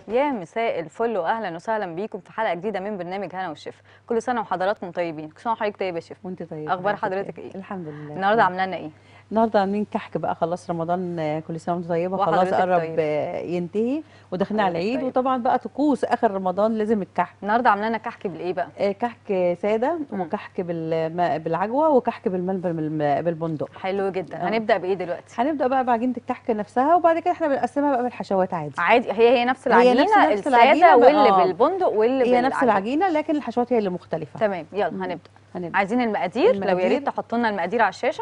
يا مساء الفل واهلا وسهلا بيكم في حلقه جديده من برنامج هنا والشيف كل سنه وحضراتكم طيبين كل سنه وحضرتك طيب يا شيف وانت طيب أخبار حضرتك إيه؟ الحمد لله النهارده عامله لنا ايه النهارده عاملين كحك بقى خلاص رمضان آه، كل سنه وانت طيبه خلاص وحضرتك قرب طيب. آه، ينتهي وداخلين على حضرتك العيد طيب. وطبعا بقى طقوس اخر رمضان لازم الكحك النهارده عامله لنا كحك بالايه بقى آه، كحك ساده مم. وكحك بالم- بالعجوه وكحك بالملبن بالم- بالبندق حلو جدا آه. هنبدا بايه دلوقتي هنبدا بقى بعجينه الكحك نفسها وبعد كده احنا بنقسمها بقى بالحشوات عادي عادي هي هي نفس هي العجينه نفس- نفس الساده العجينة بقى، واللي آه. بالبندق واللي هي نفس بالعجوة. العجينه لكن الحشوات هي اللي مختلفه تمام يلا مم. هنبدا هنبدا عايزين المقادير, لو يا المقادير. ريت تحط لنا المقادير على الشاشه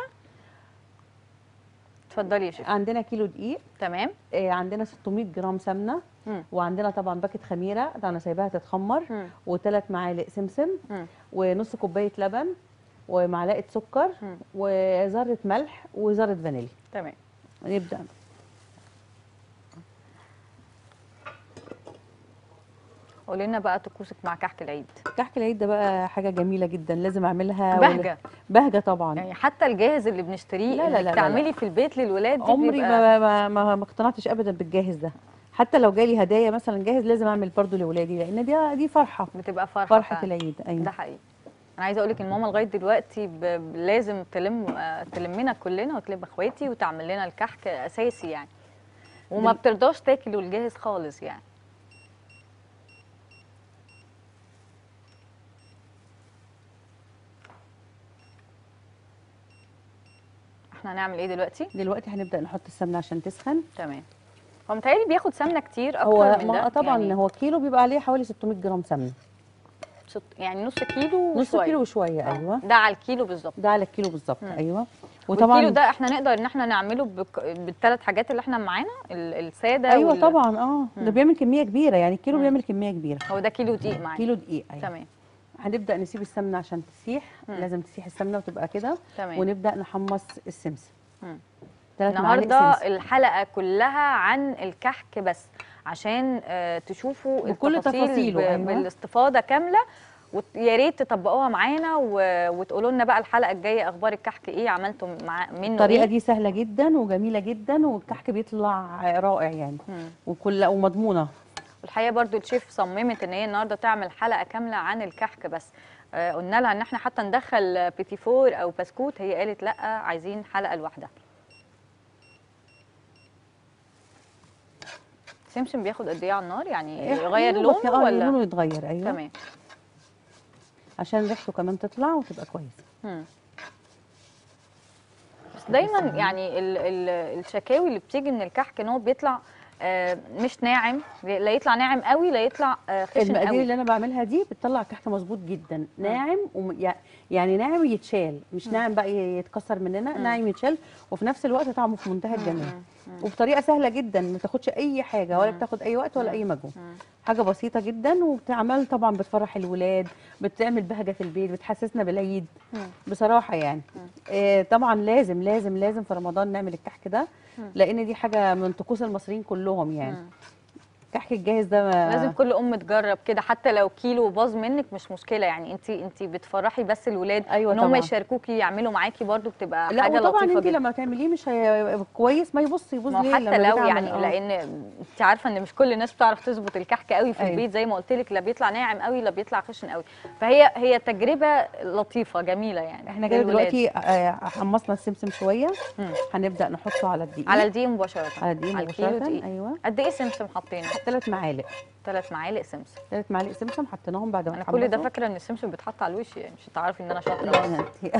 اتفضلي يا شيف عندنا كيلو دقيق تمام آه، عندنا 600 جرام سمنه مم. وعندنا طبعا باكت خميره ده انا سايباها تتخمر مم. وثلاث معالق سمسم مم. ونص كوبايه لبن ومعلقه سكر مم. وذره ملح وذره فانيليا تمام نبدا قولي لنا بقى طقوسك مع كحك العيد كحك العيد ده بقى حاجه جميله جدا لازم اعملها بهجه بهجه طبعا يعني حتى الجاهز اللي بنشتريه لا، لا، لا، انك لا، لا. تعملي في البيت للولاد دي عمري بيبقى- ما ما ما, ما اقتنعتش ابدا بالجاهز ده حتى لو جالي هدايا مثلا جاهز لازم اعمل برضو لاولادي لان دي دي فرحه بتبقى فرحه فرحه فعلا. العيد ده ايوه حقيقي انا عايزه اقول لك ان ماما لغايه دلوقتي ب... ب- لازم تلم آه، تلمنا كلنا وتلم اخواتي وتعمل لنا الكحك اساسي يعني وما دل- بترضاش تاكل الجاهز خالص يعني احنا هنعمل ايه دلوقتي دلوقتي هنبدا نحط السمنه عشان تسخن تمام هو متهيألي بياخد سمنه كتير اكتر هو من ما ده طبعا يعني, هو كيلو بيبقى عليه حوالي 600 جرام سمنه ست... يعني نص كيلو نص وشوية. كيلو وشويه آه. ايوه ده على الكيلو بالظبط ده على الكيلو بالظبط مم. ايوه وطبعا وطبعا الكيلو ده احنا نقدر ان احنا نعمله بك... بالثلاث حاجات اللي احنا معانا ال- الساده ايوه وال- طبعا اه مم. ده بيعمل كميه كبيره يعني الكيلو مم. بيعمل كميه كبيره هو ده كيلو دقيق معانا كيلو دقيق ايوه تمام هنبدا نسيب السمنه عشان تسيح مم. لازم تسيح السمنه وتبقى كده تمام ونبدا نحمص السمسم مم. ثلاث معالق النهارده سمسم الحلقه كلها عن الكحك بس عشان آه، تشوفوا بكل التفاصيل تفاصيله، ب- أيوة. بالاستفاضه كامله ويا ريت تطبقوها معانا و- وتقولوا لنا بقى الحلقه الجايه اخبار الكحك ايه عملتوا مع منه الطريقه ايه دي سهله جدا وجميله جدا والكحك بيطلع رائع يعني مم. وكل ومضمونه والحقيقه برضو الشيف صممت ان هي النهارده تعمل حلقه كامله عن الكحك بس آه، قلنا لها ان احنا حتى ندخل بيتي فور او بسكوت هي قالت لا عايزين حلقه لوحدها سمسم بياخد قد ايه على النار يعني يغير يا لونه دوبك- آه، ولا لونه يتغير ايوه تمام عشان ريحته كمان تطلع وتبقى كويسه مم. بس دايما يعني ال ال الشكاوي اللي بتيجي من الكحك ان هو بيطلع آه، مش ناعم لا يطلع ناعم قوي لا يطلع آه، خشن المقادير قوي اللي انا بعملها دي بتطلع كحك مظبوط جدا ناعم وم... يع- يعني ناعم يتشال مش ناعم بقى يتكسر مننا مم. ناعم يتشال وفي نفس الوقت طعمه في منتهى الجمال مم. مم. وبطريقه سهله جدا ما تاخدش اي حاجه ولا مم. بتاخد اي وقت ولا مم. اي مجهود مم. حاجه بسيطه جدا وبتعمل طبعا بتفرح الولاد بتعمل بهجه في البيت بتحسسنا بالعيد مم. بصراحه يعني مم. آه طبعا لازم لازم لازم في رمضان نعمل الكحك ده مم. لان دي حاجه من طقوس المصريين كلهم يعني مم. الكحك الجاهز ده ما لازم كل ام تجرب كده حتى لو كيلو باظ منك مش مشكله يعني انت انت بتفرحي بس الولاد أيوة ان هم طبعا. يشاركوكي يعملوا معاكي برضو بتبقى لا حاجه وطبعا لطيفه انت جدا لما تعمليه مش هي... كويس ما يبص يبوظ ما هو ليه حتى لما لو بيتعمل، يعني آه. لان انت عارفه ان مش كل الناس بتعرف تظبط الكحك قوي في أيوة. البيت زي ما قلت لك لا بيطلع ناعم قوي لا بيطلع خشن قوي فهي هي تجربه لطيفه جميله يعني احنا كده للولاد. دلوقتي آه، حمصنا السمسم شويه مم. هنبدا نحطه على الدقيق على الدقيق مباشره على الدقيق على الكيلو مباشره دقيق ايوه قد ايه سمسم حطينا ثلاث معالق ثلاث معالق سمسم ثلاث معالق سمسم حطيناهم بعد ما انا كل ده اتحمصوا. فاكره ان السمسم بيتحط على الوش يعني مش هتعرفي ان انا شاطره لا، بس. أنت-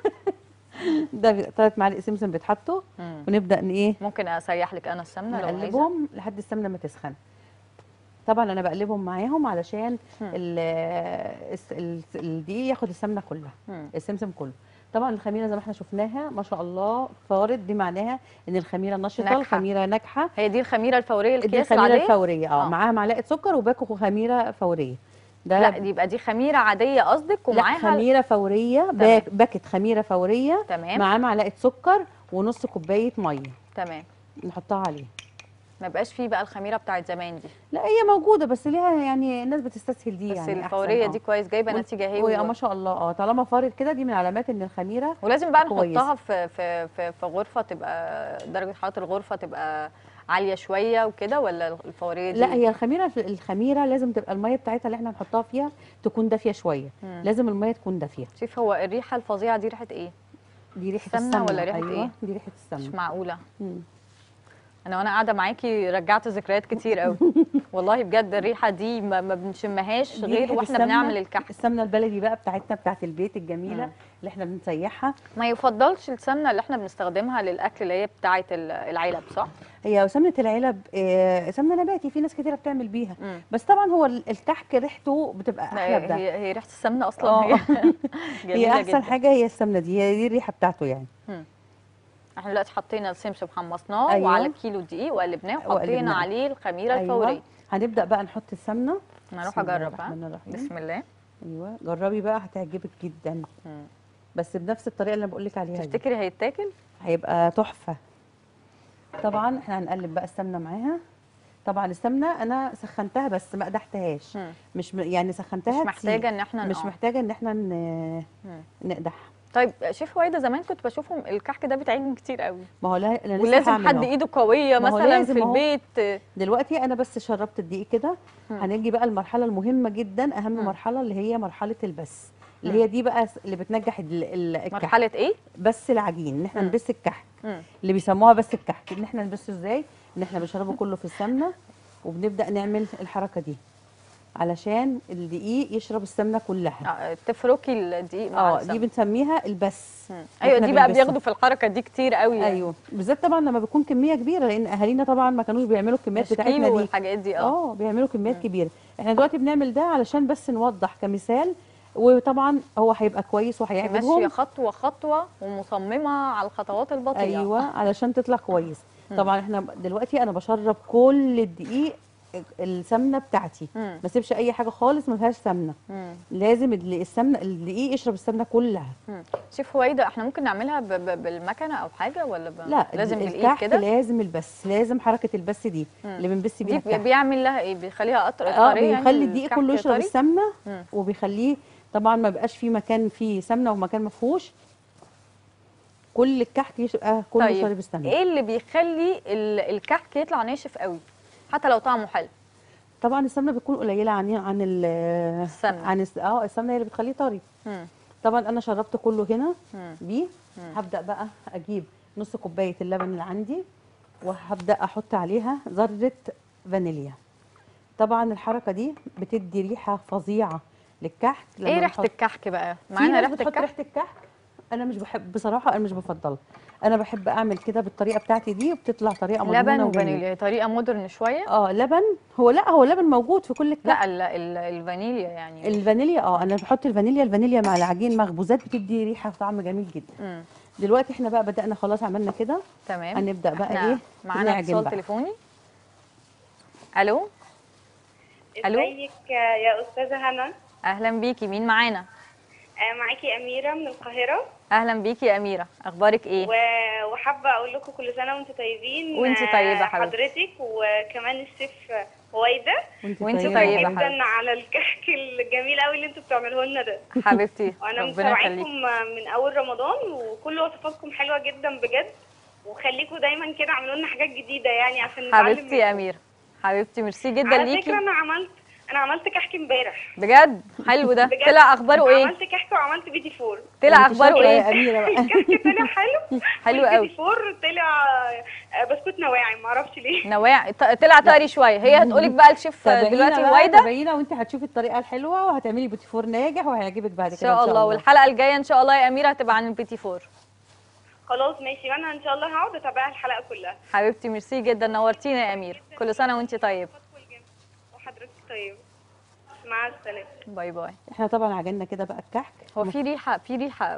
ده ثلاث معالق سمسم بيتحطوا مم. ونبدا ان ايه ممكن اسيح لك انا السمنه لو عايزه نقلبهم لحد السمنه ما تسخن طبعا انا بقلبهم معاهم علشان مم. ال- الس- ال- الدقيق ياخد السمنه كلها مم. السمسم كله طبعا الخميره زي ما احنا شفناها ما شاء الله فارد دي معناها ان الخميره نشطه ناجحة. الخميره ناجحه هي دي الخميره الفوريه دي الكيس الخميره العاديه الفوريه اه آه. معاها معلقه سكر وباكو خميره فوريه ده لا دي يبقى دي خميره عاديه قصدك لا ومعاها خميره فوريه باك باكت خميره فوريه تمام معاه معلقه سكر ونص كوبايه ميه تمام نحطها عليه ما بقاش فيه بقى الخميره بتاعت زمان دي لا هي موجوده بس ليها يعني الناس بتستسهل دي بس يعني أحسن، الفوريه آه. دي كويس جايبه وال- نتيجه هي ويا و... ما شاء الله اه طالما فارد كده دي من علامات ان الخميره ولازم بقى كويس. نحطها في في في, في غرفه تبقى درجه حراره الغرفه تبقى عاليه شويه وكده ولا الفوريه دي لا هي الخميره الخميره لازم تبقى الميه بتاعتها اللي احنا نحطها فيها تكون دافيه شويه مم. لازم الميه تكون دافيه شوف هو الريحه الفظيعه دي ريحه ايه دي ريحه سمنة السمنه ولا ريحة أيوة إيه؟ دي ريحه مش السمنه معقوله مم. انا وانا قاعده معاكي رجعت ذكريات كتير قوي والله بجد الريحه دي ما, ما بنشمهاش دي غير ريحة واحنا السمنة. بنعمل الكحك السمنه البلدي بقى بتاعتنا بتاعت البيت الجميله مم. اللي احنا بنسيحها ما يفضلش السمنه اللي احنا بنستخدمها للاكل اللي هي بتاعه ال- العلب صح هي سمنه العلب آه، سمنه نباتي في ناس كتيره بتعمل بيها مم. بس طبعا هو ال- الكحك ريحته بتبقى لا، احلى بده هي هي ريحه السمنه اصلا آه. هي هي جميله احسن جدا حاجه هي السمنه دي هي دي الريحه بتاعته يعني احنا دلوقتي حطينا السمسم حمصناه أيوة. وعلى كيلو دقيق وقلبناه وحطينا وقلبناه. عليه الخميره أيوة. الفوريه هنبدا بقى نحط السمنه انا اروح بسم الله اجرب ها الرحمن الرحيم. بسم الله ايوه جربي بقى هتعجبك جدا مم. بس بنفس الطريقه اللي انا بقول لك عليها دي تفتكري هيتاكل هيبقى تحفه طبعا احنا هنقلب بقى السمنه معاها طبعا السمنه انا سخنتها بس ما قدحتهاش مم. مش م... يعني مش سخنتها محتاجه تسيح. ان احنا مش نقع. محتاجه ان احنا ن... مم. نقدحها طيب شيف هويدا زمان كنت بشوفهم الكحك ده بيتعجن كتير قوي ما هو لا انا لسه ولازم هعمل حد أهو. ايده قويه ما هو مثلا لازم في أهو. البيت دلوقتي انا بس شربت الدقيق كده مم. هنيجي بقى المرحله المهمه جدا اهم مم. مرحله اللي هي مرحله البس مم. اللي هي دي بقى اللي بتنجح ال- ال- الكحك مرحله ايه بس العجين ان احنا مم. نبس الكحك مم. اللي بيسموها بس الكحك ان احنا نبسه ازاي ان احنا بنشربه كله في السمنه وبنبدا نعمل الحركه دي علشان الدقيق يشرب السمنه كلها آه، تفركي الدقيق مع اه السمنة. دي بنسميها البس مم. إحنا ايوه دي بقى بنبسها. بياخدوا في الحركه دي كتير قوي يعني. ايوه بالذات طبعا لما بيكون كميه كبيره لان اهالينا طبعا ما كانوش بيعملوا الكميات مش بتاعتنا كيلو دي والحاجات دي اه اه بيعملوا كميات كبيره احنا دلوقتي بنعمل ده علشان بس نوضح كمثال وطبعا هو هيبقى كويس ماشيه وهيعجبهم خطوه خطوه ومصممه على الخطوات البطيئه ايوه علشان تطلع كويس مم. طبعا احنا دلوقتي انا بشرب كل الدقيق السمنه بتاعتي مم. ما اسيبش اي حاجه خالص ما فيهاش سمنه مم. لازم ال- السمنه الدقيق يشرب السمنه كلها مم. شيف هويدا احنا ممكن نعملها ب- ب- بالمكنه او حاجه ولا ب... لا لازم ال- بالايد الكحك كده لازم البس لازم حركه البس دي مم. اللي بنبس دي بيها بي- الكحك بيعمل لها ايه بيخليها أطر... اه طريه يعني بيخلي الدقيق الكحك كله يشرب طري؟ السمنه مم. وبيخليه طبعا ما بقاش في مكان فيه سمنه ومكان ما فيهوش كل الكحك يبقى كله طيب شارب السمنه ايه اللي بيخلي ال- الكحك يطلع ناشف قوي حتى لو طعمه حلو طبعا السمنه بتكون قليله عن عن ال السمنة. عن الس- اه السمنه هي اللي بتخليه طري مم. طبعا انا شربت كله هنا مم. بيه مم. هبدا بقى اجيب نص كوبايه اللبن اللي عندي وهبدا احط عليها ذره فانيليا طبعا الحركه دي بتدي ريحه فظيعه للكحك لما ايه ريحه بنحط- الكحك بقى في معانا ناس ريحه بتحط الكحك ريحه الكحك انا مش بحب بصراحه انا مش بفضلها انا بحب اعمل كده بالطريقه بتاعتي دي وبتطلع طريقه مضمونه لبن وجميلة. وفانيليا هي طريقه مودرن شويه اه لبن هو لا هو لبن موجود في كل الكحك لا ال ال الفانيليا يعني الفانيليا اه انا بحط الفانيليا الفانيليا مع العجين مخبوزات بتدي ريحه وطعم جميل جدا مم. دلوقتي احنا بقى بدانا خلاص عملنا كده تمام هنبدا بقى احنا ايه معانا نعجن اتصال بقى. تليفوني الو ألو؟ ازيك يا استاذه هنا اهلا بيكي مين معانا آه، معاكي اميره من القاهره اهلا بيكي يا اميره اخبارك ايه و- وحابه اقول لكم كل سنه وانتم طيبين وانتي آه، طيبة حبيبتي. حضرتك وكمان الشيف هويدا وانت وانتي طيبه طيبة. جدا حبيبتي. على الكحك الجميل قوي اللي انتوا بتعملوه لنا ده حبيبتي وانا ربنا متابعاكم يخليك من اول رمضان وكل وصفاتكم حلوه جدا بجد وخليكم دايما كده اعملوا لنا حاجات جديده يعني عشان نتعلم حبيبتي يا منكم. اميره حبيبتي ميرسي جدا على ليكي فكره انا عملت انا عملت كحك امبارح بجد حلو ده بجد. طلع اخباره ايه عملت كحك وعملت بيتي فور طلع انت اخباره شاطرة ايه يا اميره بقى الكحك طلع حلو حلو قوي. والبيتي فور طلع آه، بسكوت نواعم معرفش ليه نواع ط- طلع طري شويه هي هتقولك بقى الشيف تابعينا دلوقتي بقى، هويدا تابعينا وانت هتشوفي الطريقه الحلوه وهتعملي بوتي فور ناجح وهيعجبك بعد ان كده شاء الله والحلقه الجايه ان شاء الله يا اميره هتبقى عن البيتي فور خلاص ماشي وانا ان شاء الله هقعد اتابع الحلقه كلها حبيبتي ميرسي جدا نورتينا يا امير كل سنه وانت طيب وحضرتك طيب مع السلامه باي باي احنا طبعا عجلنا كده بقى الكحك هو في ريحه في ريحه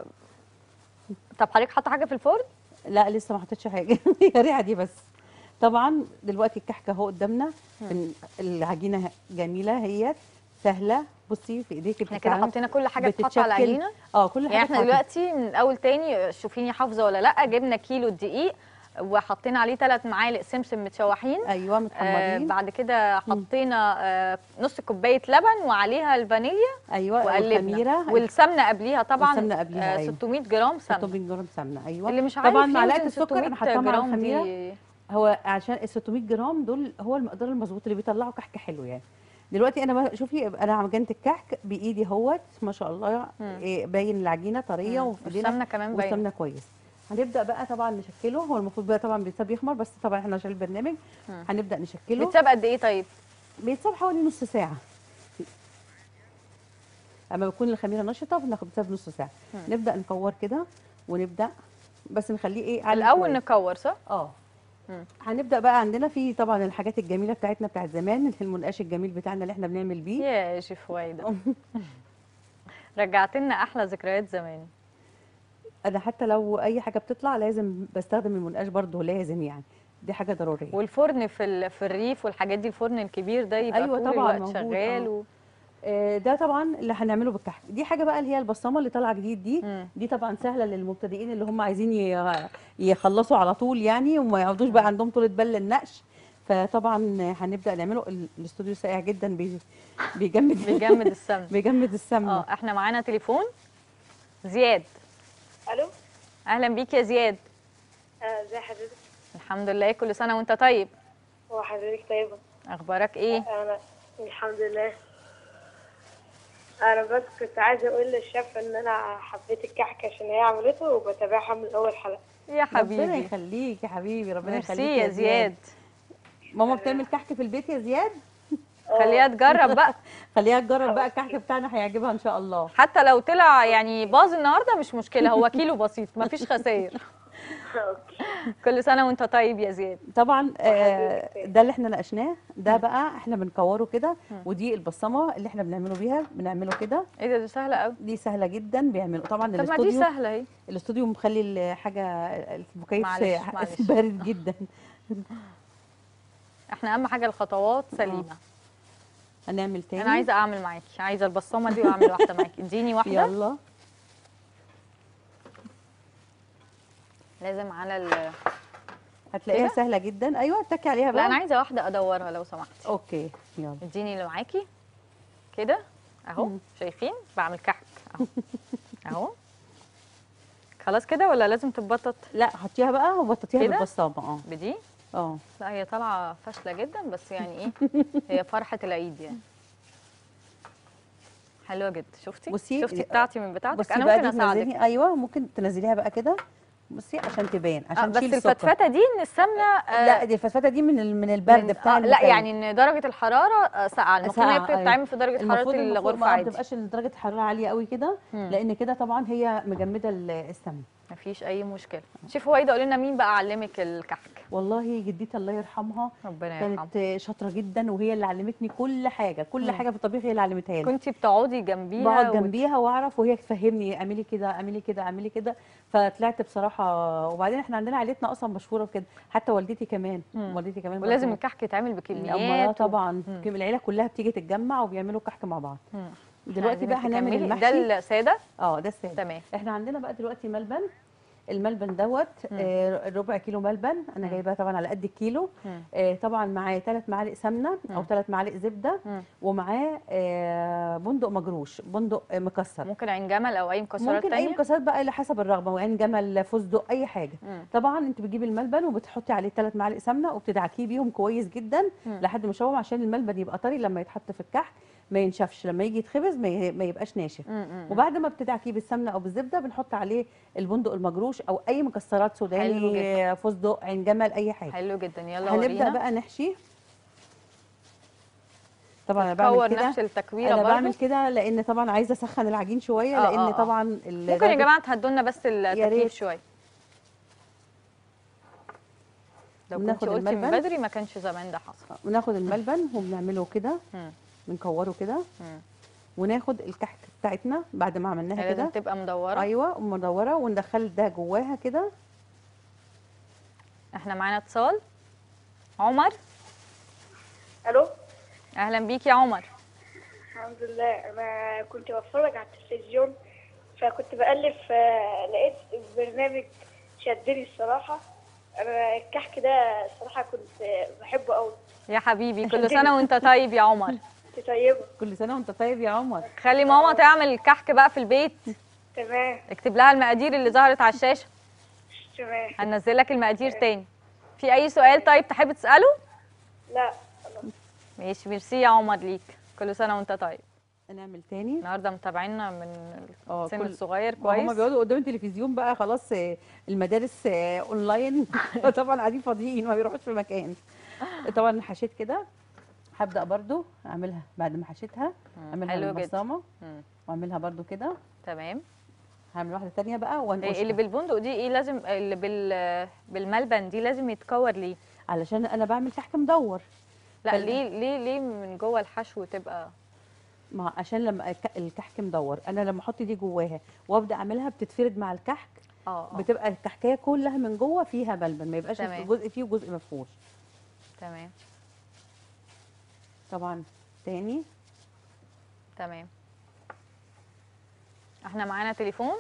طب حضرتك حاطه حاجه في الفرن لا لسه ما حطيتش حاجه هي الريحه دي بس طبعا دلوقتي الكحكه اهو قدامنا بن- العجينه جميله هي سهله بصي في ايديك احنا كده بتتعمل- حطينا كل حاجه تتحط على بتتشكل- العجينه اه كل حاجه يعني احنا تتحط. دلوقتي من الاول تاني شوفيني حافظه ولا لا جبنا كيلو دقيق وحطينا عليه ثلاث معالق سمسم متشوحين ايوه آه متحمرين بعد كده حطينا آه نص كوبايه لبن وعليها الفانيليا ايوه وقلبنا والخميره والسمنه قبليها طبعا والسمنة قبليها، آه أيوة. 600 جرام سمنه 600 جرام سمنه ايوه اللي مش عارف طبعا معلقه يوزن السكر انا 600 حطاها مع جرام الخميره دي هو عشان ال 600 جرام دول هو المقدار المظبوط اللي بيطلعوا كحك حلو يعني دلوقتي انا ما- شوفي انا عجنت الكحك بايدي اهوت ما شاء الله مم. إيه باين العجينه طريه مم. وفي والسمنه كمان باينه والسمنه كويس هنبدا بقى طبعا نشكله هو المفروض بقى طبعا بيتساب يخمر بس طبعا احنا عشان البرنامج مم. هنبدا نشكله بتساب قد ايه طيب بيتساب حوالي نص ساعه اما بتكون الخميره نشطه بناخد بتساب نص ساعه مم. نبدا نكور كده ونبدا بس نخليه ايه على الاول كويس. نكور صح اه مم. هنبدا بقى عندنا في طبعا الحاجات الجميله بتاعتنا بتاعت زمان المنقاش الجميل بتاعنا اللي احنا بنعمل بيه يا شيف وايده رجعت لنا احلى ذكريات زمان انا حتى لو اي حاجه بتطلع لازم بستخدم المنقاش برضه لازم يعني دي حاجه ضروريه والفرن في ال- في الريف والحاجات دي الفرن الكبير ده يبقى أيوة طول طبعاً الوقت موجود، شغال آه. و... آه، ده طبعا اللي هنعمله بالكحك دي حاجه بقى اللي هي البصمه اللي طالعه جديد دي مم. دي طبعا سهله للمبتدئين اللي هم عايزين ي- يخلصوا على طول يعني وما يقعدوش بقى عندهم طولة بال للنقش فطبعا هنبدا نعمله ال- الاستوديو ساقع جدا بي- بيجمد بيجمد السمن بيجمد السمنه اه احنا معانا تليفون زياد الو اهلا بيك يا زياد آه، ازي حضرتك الحمد لله كل سنه وانت طيب هو حضرتك طيبه اخبارك ايه انا الحمد لله انا بس كنت عايزه اقول للشيف ان انا حبيت الكحك عشان هي عملته وبتابعها من اول حلقه يا ربنا حبيبي يخليك يا حبيبي ربنا يخليك ميرسي يا زياد ماما بتعمل كحك في البيت يا زياد خليها تجرب بقى خليها تجرب بقى الكحك بتاعنا هيعجبها ان شاء الله حتى لو طلع يعني باظ النهارده مش مشكله هو كيلو بسيط مفيش خسائر اوكي كل سنه وانت طيب يا زياد طبعا آه وحبيبتي. ده اللي احنا ناقشناه ده بقى احنا بنكوره كده ودي البصمه اللي احنا بنعمله بيها بنعمله كده ايه ده دي سهله قوي دي سهله جدا بيعملوا طبعا طب ما دي الاستوديو سهله اهي الاستوديو مخلي الحاجه المكيف معلش، معلش. بارد جدا احنا اهم حاجه الخطوات سليمه هنعمل تاني انا عايزه اعمل معاكي عايزه البصمه دي واعمل واحده معاكي اديني واحده يلا لازم على ال... هتلاقيها كده؟ سهله جدا ايوه اتكي عليها لا بقى انا عايزه واحده ادورها لو سمحتي اوكي يلا اديني اللي معاكي كده اهو مم. شايفين بعمل كحك اهو اهو خلاص كده ولا لازم تتبطط لا حطيها بقى وبططيها كده؟ بالبصامه اه بدي اه لا هي طالعه فاشله جدا بس يعني ايه هي فرحه العيد يعني حلوه جدا شفتي بصي، شفتي بتاعتي من بتاعتك بصي انا بقى ممكن دي اساعدك تنزلي ايوه ممكن تنزليها بقى كده بصي عشان تبان آه عشان بس تشيل السكر الفتفته دي ان السمنه آه لا دي الفتفته دي من ال- من البرد من- بتاع آه لا المكان. يعني ان درجه الحراره آه، ساقعه المفروض ان هي ساقعة، أيوة. بتتعمل في درجه حراره المفروض المفروض الغرفه ما عادي تبقاش درجه الحراره عاليه قوي كده مم. لان كده طبعا هي مجمده ال- السمنه مفيش اي مشكله شوف هويدا قولي لنا مين بقى علمك الكحك والله جدتي الله يرحمها ربنا يرحمها كانت شاطره جدا وهي اللي علمتني كل حاجه كل مم. حاجه في الطبيخ هي اللي علمتها لي كنتي بتقعدي جنبيها بقعد وت- جنبيها واعرف وهي تفهمني اعملي كده اعملي كده اعملي كده فطلعت بصراحه وبعدين احنا عندنا عائلتنا اصلا مشهوره بكده حتى والدتي كمان مم. والدتي كمان ولازم برضه. الكحك يتعمل أمال بكميات و- طبعا مم. كم- العيله كلها بتيجي تتجمع وبيعملوا كحك مع بعض مم. دلوقتي عايزينك بقى هنعمل تكملي. المحشي ده الساده اه ده السادة تمام احنا عندنا بقى دلوقتي ملبن الملبن دوت آه ربع كيلو ملبن انا مم. جايباه طبعا على قد الكيلو مم. آه طبعا معاه ثلاث معالق سمنه او مم. ثلاث معالق زبده مم. ومعاه آه بندق مجروش بندق آه، مكسر ممكن عين جمل او اي مكسرات ممكن اي تانية مكسرات بقى على حسب الرغبه وعين جمل فستق اي حاجه مم. طبعا انت بتجيبي الملبن وبتحطي عليه ثلاث معالق سمنه وبتدعكيه بيهم كويس جدا مم. لحد ما يشوهم عشان الملبن يبقى طري لما يتحط في الكحك ما ينشفش لما يجي يتخبز ما ي- ما يبقاش ناشف مم. مم. وبعد ما بتدعكيه بالسمنه او بالزبده بنحط عليه البندق المجروش او اي مكسرات حلو سوداني فستق عين جمل اي حاجه حلو جدا يلا هنبدا ورينا بقى نحشي طبعا انا تكور بعمل كده نفس التكويره انا برضو بعمل كده لان طبعا عايزه اسخن العجين شويه آه، لان آه، آه. طبعا ال- ممكن يا درجة- جماعه تهدوا لنا بس التكييف ريت. شويه لو كنت بناخد قلتي من الملبن. بدري ما كانش زمان ده حصل وناخد الملبن وبنعمله كده مم. بنكوره كده مم. وناخد الكحك بتاعتنا بعد ما عملناها هي لازم كده تبقى مدوره ايوه مدوره وندخل ده جواها كده احنا معانا اتصال عمر الو اهلا بيك يا عمر الحمد لله انا كنت بتفرج على التلفزيون فكنت بألف آه، لقيت برنامج شدني الصراحه انا الكحك ده الصراحه كنت آه، بحبه قوي يا حبيبي كل سنه وانت طيب يا عمر انت طيبه كل سنه وانت طيب يا عمر خلي ماما تعمل الكحك بقى في البيت تمام اكتب لها المقادير اللي ظهرت على الشاشه تمام هننزل لك المقادير تاني في اي سؤال طيب تحب تساله لا خلاص ماشي ميرسي يا عمر ليك كل سنه وانت طيب نعمل تاني النهارده متابعينا من اه السن كل- الصغير هما كويس بيقعدوا قدام التلفزيون بقى خلاص آه، المدارس آه، اونلاين طبعا قاعدين فاضيين ما بيروحوش في مكان طبعا حشيت كده هبدا برضو اعملها بعد ما حشيتها مم، اعملها حلو جدا بالبصامه مم، واعملها برضو كده تمام هعمل واحده تانية بقى إيه وانقشها اللي بالبندق دي ايه لازم اللي بال بالملبن دي لازم يتكور ليه علشان انا بعمل كحك مدور لا فال- ليه ليه ليه من جوه الحشو تبقى ما عشان لما الك- الكحك مدور انا لما احط دي جواها وابدا اعملها بتتفرد مع الكحك اه آه، بتبقى الكحكايه كلها من جوه فيها ملبن ما يبقاش تمام. جزء فيه وجزء ما فيهوش تمام طبعا تاني تمام احنا معانا تليفون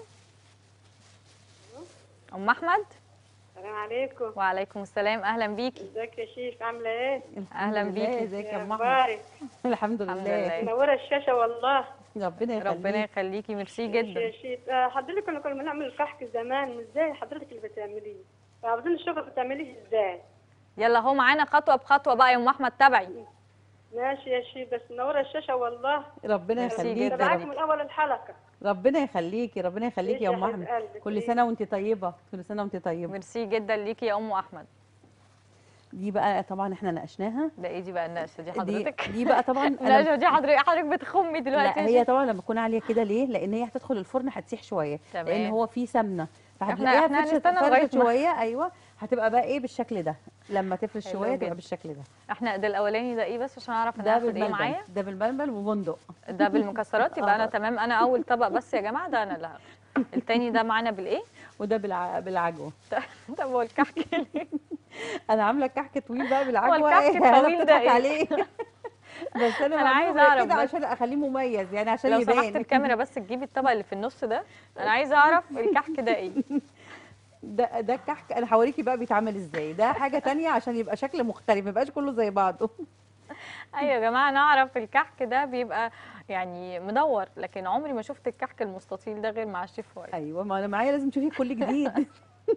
ام احمد السلام عليكم وعليكم السلام اهلا بيكي ازيك يا شيف عامله ايه أهلاً الحمد لله، بيكي. ازيك يا ام احمد اخبارك الحمد الحمد لله لله. منوره الشاشه والله ربنا يخليك ربنا يخليكي ميرسي يا جدا شيف آه، حضرتك كنا كنا بنعمل الكحك زمان ازاي حضرتك اللي بتعمليه عاوزين نشوف بتعمليه ازاي يلا هو معانا خطوه بخطوه بقى يا ام احمد تابعي ماشي يا شيف بس منوره الشاشه والله ربنا ميرسي يخليك جدا. يا تابعاكي رب من اول الحلقه ربنا يخليكي ربنا يخليكي يا ليش ام يا حبيب احمد قلبك؟ كل ليه؟ سنه وانت طيبه كل سنه وانت طيبه ميرسي جدا ليكي يا ام احمد دي بقى طبعا احنا نقشناها ده ايه دي بقى النقشه دي دي, حضرتك دي بقى طبعا أنا- النقشه دي حضرتك حضرتك بتخمي دلوقتي لا يا هي شيخ. طبعا لما تكون عاليه كده ليه لان هي هتدخل الفرن هتسيح شويه تمام. لان هو فيه سمنه احنا فهتلاقيها احنا فرشت هنستنى فرشت لغايه ما شويه ايوه هتبقى بقى ايه بالشكل ده لما تفرش حلو شويه جدا. تبقى بالشكل ده احنا ده الاولاني ده ايه بس عشان اعرف انا ده هاخد ايه بالملبن معايا ده بالملبن وبندق ده بالمكسرات يبقى انا آه. تمام انا اول طبق بس يا جماعه ده انا اللي هاخده التاني ده معانا بالايه وده بالع... بالعجوه ده هو الكحك انا عامله كحك طويل بقى بالعجوه الكحك إيه؟ أنا الطويل ده بتضحك إيه؟ عليه بس انا, أنا بعمله عايزة كده أعرف بس. عشان اخليه مميز يعني عشان لو يبان سمحت الكاميرا بس تجيبي الطبق اللي في النص ده انا عايزه اعرف الكحك ده ايه ده ده الكحك انا هوريكي بقى بيتعمل ازاي ده حاجه تانية عشان يبقى شكل مختلف ما يبقاش كله زي بعضه ايوه يا جماعه نعرف الكحك ده بيبقى يعني مدور لكن عمري ما شفت الكحك المستطيل ده غير مع الشيف وائل ايوه ما انا معايا لازم تشوفي كل جديد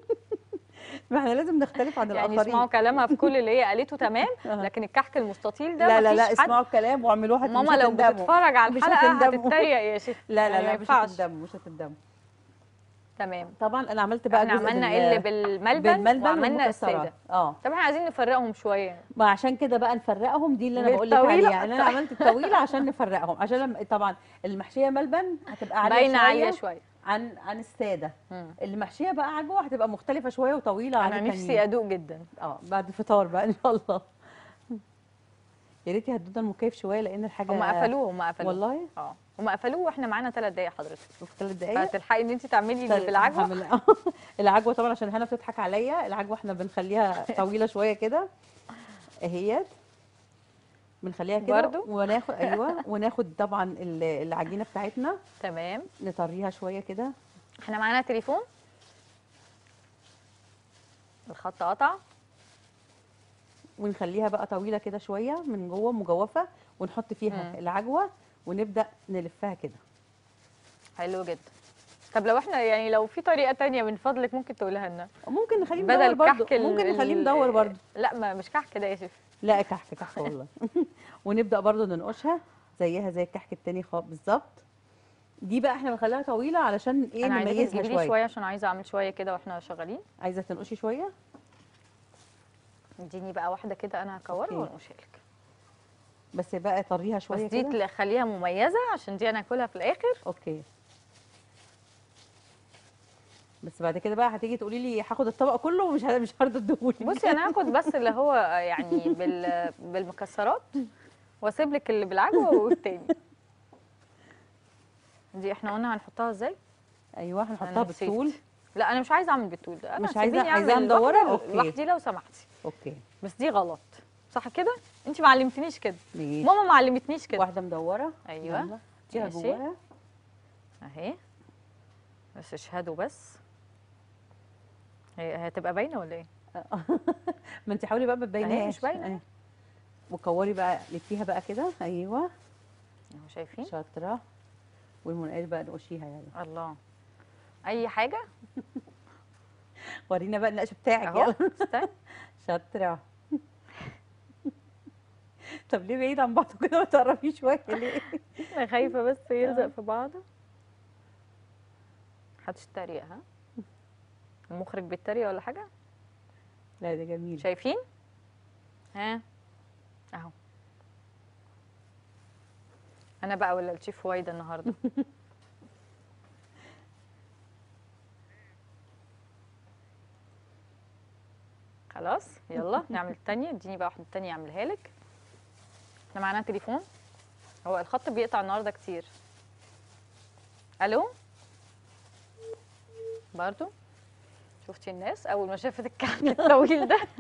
ما احنا لازم نختلف عن يعني الاخرين اسمعوا كلامها في كل اللي هي قالته تمام آه. لكن الكحك المستطيل ده لا لا لا مفيش حد- اسمعوا الكلام واعملوها مش ماما لو هتندموا. بتتفرج على مش الحلقه هتندموا. هتتريق يا شيخ لا يعني لا ما لا مش ينفعش. هتندموا مش هتندموا تمام طبعا انا عملت بقى احنا جزء عملنا بال- ايه اللي بالملبن, بالملبن وعملنا والمكسرات. الساده اه طب احنا عايزين نفرقهم شويه ما عشان كده بقى نفرقهم دي اللي انا بقول لك بالطويلة. عليها ان انا عملت الطويله عشان نفرقهم عشان لما طبعا المحشيه ملبن هتبقى عاليه باينه شويه عاليه شويه عن عن الساده مم. اللي محشيه بقى عجوه هتبقى مختلفه شويه وطويله عن انا نفسي التانيين. ادوق جدا اه بعد الفطار بقى ان شاء الله يا ريتي هتدونا المكيف شويه لان الحاجه هم قفلوه هم قفلوه والله اه هم قفلوه واحنا معانا ثلاث دقايق حضرتك في ثلاث دقايق فتلحقي ان انت تعملي طيب، اللي بالعجوه هعمل- العجوه طبعا عشان هنا بتضحك عليا العجوه احنا بنخليها طويله شويه كده اهيت بنخليها كده برضو؟ وناخد ايوه وناخد طبعا ال- العجينه بتاعتنا تمام نطريها شويه كده احنا معانا تليفون الخط قطع ونخليها بقى طويله كده شويه من جوه مجوفه ونحط فيها مم. العجوه ونبدا نلفها كده حلو جدا طب لو احنا يعني لو في طريقه تانية من فضلك ممكن تقولها لنا ممكن نخليه بدل مدور برضو كحك ال- ممكن نخليه ال- مدور برضو لا ما مش كحك ده يا شيف لا كحك كحك والله ونبدا برضو ننقشها زيها زي الكحك التاني خالص بالظبط دي بقى احنا بنخليها طويله علشان ايه انا عايزاكي نميزها تجيبي لي شويه شويه عشان عايزه اعمل شويه كده واحنا شغالين عايزه تنقشي شويه اديني بقى واحده كده انا هكورها أوكي. وانقشها لك بس بقى طريها بس شويه دي كده تخليها مميزه عشان دي انا هاكلها في الاخر اوكي بس بعد كده بقى هتيجي تقولي لي هاخد الطبق كله ومش ه- مش هرضى اديهولك بصي انا هاخد بس اللي هو يعني بال بالمكسرات واسيب لك اللي بالعجوه والتاني دي احنا قلنا هنحطها ازاي ايوه أنا هنحطها نسيت. بالطول لا انا مش عايزه اعمل بالطول ده انا مش عايزة- سيبيني عايزاها أعمل مدورة؟ لوحدي- أوكي. لوحدي لو سمحتي اوكي بس دي غلط صح كده انت ما علمتنيش كده ماشي ماما ما علمتنيش كده واحده مدوره أيوة. يلا، اديها ماشي. جواها اهي بس اشهدوا بس هي هتبقى باينه ولا ايه ما انت حاولي بقى ما تبينهاش مش باينة. أهي. وكوري بقى لفيها بقى كده ايوه اهو شايفين شاطره والمنقاش بقى نقشيها يلا الله اي حاجه ورينا بقى النقش بتاعك اهو يلا استنى شاطره طب ليه بعيد عن بعض كده ما تقربيش شويه ليه انا خايفه بس يلزق في بعضه محدش تريق ها المخرج بيتريق ولا حاجه لا ده جميل شايفين ها اهو انا بقى ولا الشيف وايده النهارده خلاص يلا نعمل التانية اديني بقى واحدة تانية اعملها لك احنا معانا تليفون هو الخط بيقطع النهارده كتير الو برضو شفتي الناس اول ما شافت الكعك الطويل ده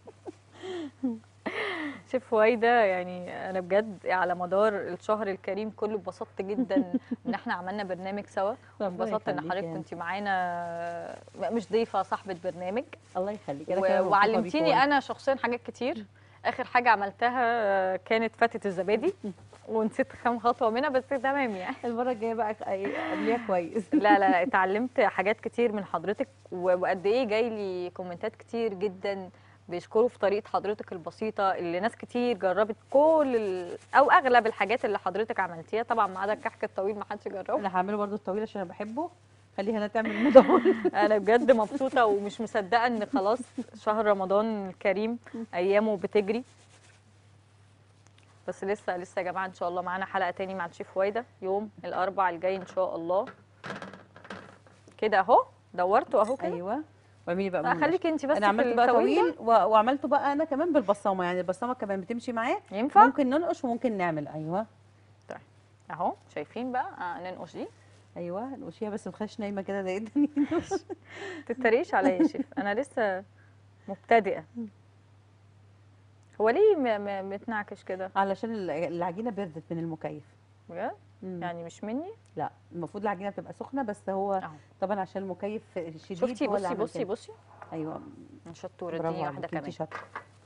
شيف وايده يعني انا بجد على مدار الشهر الكريم كله اتبسطت جدا ان احنا عملنا برنامج سوا ربنا وانبسطت ان يخليكي حضرتك يا كنت معانا مش ضيفه صاحبه برنامج الله يخليك أنا و- كمان مبسوطة وعلمتيني بيكم. انا شخصيا حاجات كتير اخر حاجه عملتها كانت فتة الزبادي ونسيت كام خطوه منها بس تمام يعني المره الجايه بقى قبليها كويس لا لا لا اتعلمت حاجات كتير من حضرتك و- وقد ايه جاي لي كومنتات كتير جدا بيشكروا في طريقه حضرتك البسيطه اللي ناس كتير جربت كل ال... او اغلب الحاجات اللي حضرتك عملتيها طبعا ما عدا الكحك الطويل ما حدش جربه انا هعمله برضو الطويل عشان انا بحبه خليها انا تعمل مدون انا بجد مبسوطه ومش مصدقه ان خلاص شهر رمضان الكريم ايامه بتجري بس لسه لسه يا جماعه ان شاء الله معانا حلقه تاني مع الشيف وايده يوم الاربع الجاي ان شاء الله كده اهو دورته اهو كده ايوه واعملي بقى لا منقوش. خليكي انت بس انا عملت في بقى الطويل طويل و... وعملته بقى انا كمان بالبصامه يعني البصامه كمان بتمشي معاه ينفع ممكن ننقش وممكن نعمل ايوه اهو شايفين بقى آه ننقش دي ايوه نقشيها بس ما تخليش نايمه كده ده الدنيا تتريقش عليا يا شيف انا لسه مبتدئه هو ليه م- م- متنعكش كده علشان ال- العجينه بردت من المكيف بجد مم. يعني مش مني لا المفروض العجينه بتبقى سخنه بس هو اهو طبعا عشان المكيف شديد شفتي هو اللي بصي عمل بصي كده. بصي ايوه شطوره برافو اديني واحده عليكي انت كمان شاطره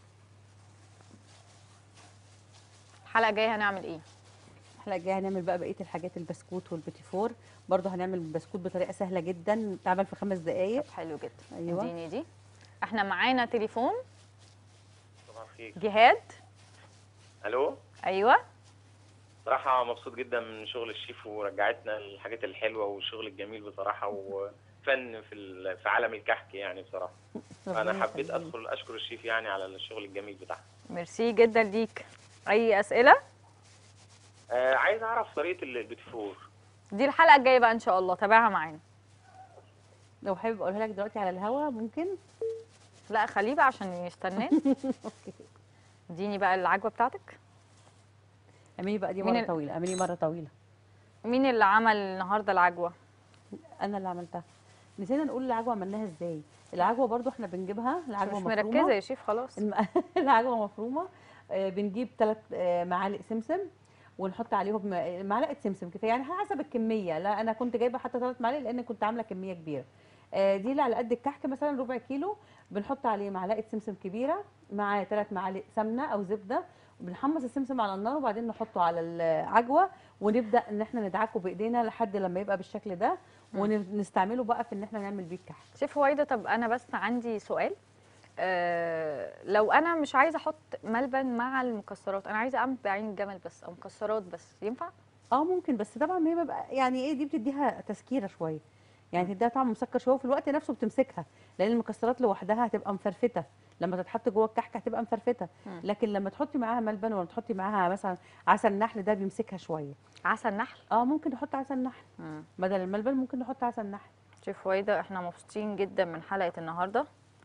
الحلقه الجايه هنعمل ايه الحلقه الجايه هنعمل بقى بقيه الحاجات البسكوت والبيتي فور برضه هنعمل بسكوت بطريقه سهله جدا تعمل في خمس دقائق طب حلو جدا أيوة. اديني دي احنا معانا تليفون صباح الخير جهاد الو ايوه صراحة مبسوط جدا من شغل الشيف ورجعتنا الحاجات الحلوة والشغل الجميل بصراحة وفن في ال- في عالم الكحك يعني بصراحة ربنا فأنا حبيت يخليك. أدخل أشكر الشيف يعني على الشغل الجميل بتاعه ميرسي جدا ليك اي اسئله آه عايز أعرف طريقة ال- البيتفور دي الحلقه الجايه بقى ان شاء الله تابعها معانا لو حابب اقولها لك دلوقتي على الهوا ممكن لا خليه بقى عشان يستناه اوكي اديني بقى العجوه بتاعتك اعملي بقى دي مين مره ال- طويله اعملي مره طويله مين اللي عمل النهارده العجوه انا اللي عملتها نسينا نقول العجوه عملناها ازاي العجوه برضو احنا بنجيبها العجوه مش مفرومه مركزه يا شيف خلاص الم- العجوه مفرومه آه، بنجيب ثلاث معالق سمسم ونحط عليهم م- معلقه سمسم كفايه يعني حسب الكميه لا انا كنت جايبه حتى ثلاث معالق لان كنت عامله كميه كبيره آه، دي اللي على قد الكحك مثلا ربع كيلو بنحط عليه معلقه سمسم كبيره مع ثلاث معالق سمنه او زبده بنحمص السمسم على النار وبعدين نحطه على العجوه ونبدا ان احنا ندعكه بايدينا لحد لما يبقى بالشكل ده ونستعمله بقى في ان احنا نعمل بيه الكحك شيف هويدا طب انا بس عندي سؤال آه لو انا مش عايزه احط ملبن مع المكسرات انا عايزه اعمل بعين الجمل بس او مكسرات بس ينفع اه ممكن بس طبعا هي بيبقى يعني ايه دي بتديها تسكيره شويه يعني تديها طعم مسكر شويه وفي الوقت نفسه بتمسكها لان المكسرات لوحدها هتبقى مفرفته لما تتحط جوه الكحك هتبقى مفرفته مم. لكن لما تحطي معاها ملبن ولا تحطي معاها مثلا عسل نحل ده بيمسكها شويه عسل نحل اه ممكن نحط عسل نحل مم. بدل الملبن ممكن نحط عسل نحل شيف هويدا احنا مبسوطين جدا من حلقه النهارده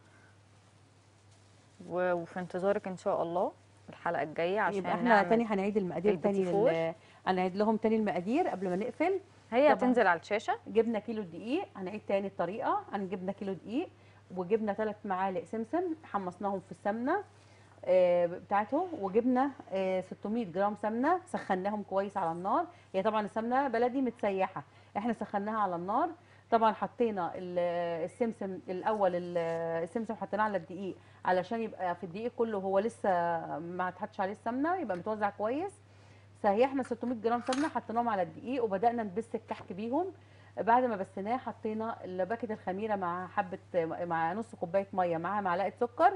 و- وفي انتظارك ان شاء الله الحلقه الجايه عشان يبقى احنا نعمل تاني هنعيد المقادير تاني البيتي فور. لل- هنعيد لهم تاني المقادير قبل ما نقفل هي طبعاً. هتنزل على الشاشه جبنا كيلو دقيق هنعيد تاني الطريقه هنجبنا كيلو دقيق وجبنا ثلاث معالق سمسم حمصناهم في السمنه آه، بتاعته وجبنا آه، 600 جرام سمنه سخناهم كويس على النار هي طبعا السمنه بلدي متسيحه احنا سخناها على النار طبعا حطينا ال- السمسم الاول ال- السمسم حطيناه على الدقيق علشان يبقى في الدقيق كله هو لسه ما اتحطش عليه السمنه يبقى متوزع كويس سيحنا 600 جرام سمنه حطيناهم على الدقيق وبدانا نبس الكحك بيهم بعد ما بسناه حطينا باكت الخميره مع حبه مع نص كوبايه ميه معاها معلقه سكر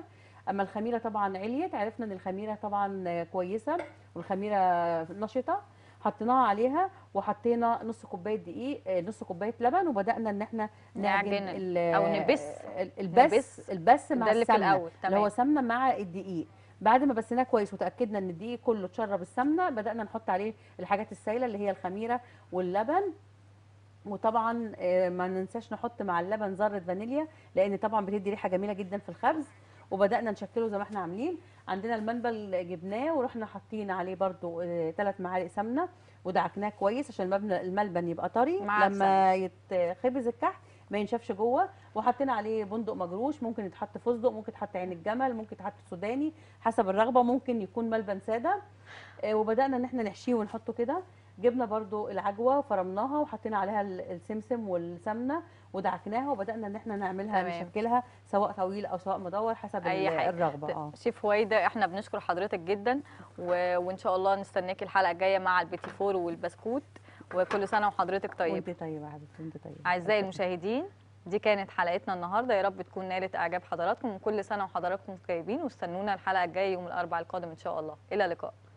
اما الخميره طبعا عليت عرفنا ان الخميره طبعا آه، كويسه والخميره نشطه حطيناها عليها وحطينا نص كوبايه دقيق آه، نص كوبايه لبن وبدانا ان احنا نعجن نعجن ال- أو نبس. ال- البس نبس. البس مع ده اللي في السمنه الأول، اللي هو تمام. سمنه مع الدقيق بعد ما بسيناه كويس وتاكدنا ان الدقيق كله اتشرب السمنه بدانا نحط عليه الحاجات السائله اللي هي الخميره واللبن وطبعا آه، ما ننساش نحط مع اللبن ذره فانيليا لان طبعا بتدي ريحه جميله جدا في الخبز وبدانا نشكله زي ما احنا عاملين عندنا المنبل جبناه ورحنا حاطين عليه برده ثلاث معالق سمنه ودعكناه كويس عشان المبن- الملبن يبقى طري مع لما يتخبز الكحك ما ينشفش جوه وحطينا عليه بندق مجروش ممكن يتحط فستق ممكن يتحط عين الجمل ممكن يتحط سوداني حسب الرغبه ممكن يكون ملبن ساده آه، وبدانا ان احنا نحشيه ونحطه كده جبنا برضو العجوه وفرمناها وحطينا عليها ال- السمسم والسمنه ودعكناها وبدانا ان احنا نعملها تمام. نشكلها سواء طويل او سواء مدور حسب أي ال- حاجة. الرغبه اه شيف هويدا احنا بنشكر حضرتك جدا و... وان شاء الله نستناكي الحلقه الجايه مع البيتي فور والبسكوت وكل سنه وحضرتك طيب وانت طيبه يا حبيبتي وانت طيبه اعزائي المشاهدين دي كانت حلقتنا النهارده يا رب تكون نالت اعجاب حضراتكم وكل سنه وحضراتكم طيبين واستنونا الحلقه الجايه يوم الاربعاء القادم ان شاء الله الى اللقاء